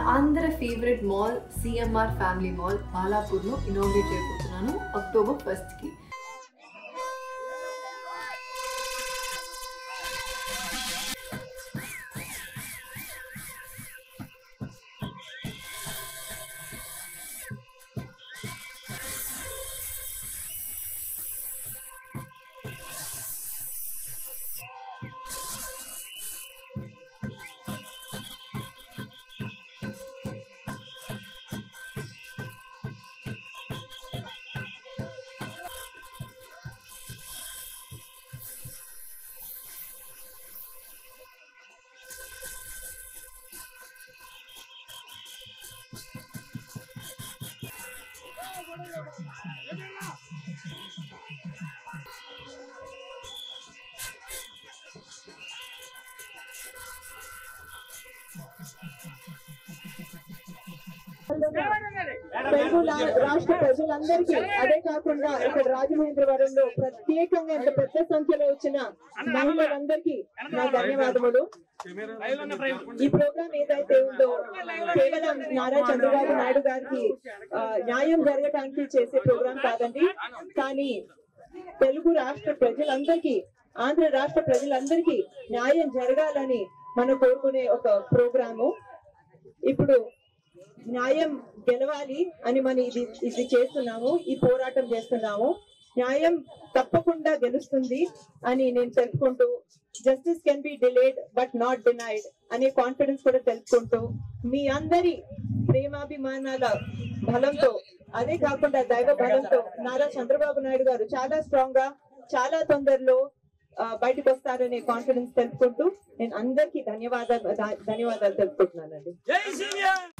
అందరి favourite mall CMR family mall బాలాపూర్లో inaugurate చేయబోతున్నాను అక్టోబర్ ఫస్ట్కి తెలుగు లా- రాష్ట్ర ప్రజలందరికీ అదే కాకుండా ఇక్కడ రాజమహేంద్రవరంలో ప్రత్యేకంగా ఇంత పెద్ద సంఖ్యలో వచ్చిన మహిళలందరికీ నా ధన్యవాదములు ఈ ప్రోగ్రామ్ ఏదైతే ఉందో కేవలం నారా చంద్రబాబు నాయుడు గారికి ఆ, న్యాయం జరగటానికి చేసే ప్రోగ్రామ్ కాదండి కానీ తెలుగు రాష్ట్ర ప్రజలందరికీ ఆంధ్ర రాష్ట్ర ప్రజలందరికీ న్యాయం జరగాలని మనం కోరుకునే ఒక ప్రోగ్రాము ఇప్పుడు న్యాయం గెలవాలి అని మనం ఇది ఇది చేస్తున్నాము ఈ పోరాటం చేస్తున్నాము న్యాయం తప్పకుండా గెలుస్తుంది అని నేను తెలుపుకుంటూ justice can be delayed but not denied అనే కాన్ఫిడెన్స్ కూడా తెలుపుకుంటూ మీ అందరి ప్రేమాభిమానాల బలంతో అదే కాకుండా దైవ బలంతో నారా చంద్రబాబు నాయుడు గారు చాలా స్ట్రాంగ్ గా చాలా తొందరలో ఆ, బయటకు వస్తారనే కాన్ఫిడెన్స్ తెలుపుకుంటూ నేను అందరికీ ధన్యవాదాలు ధన్యవాదాలు తెలుపుకుంటున్నానండి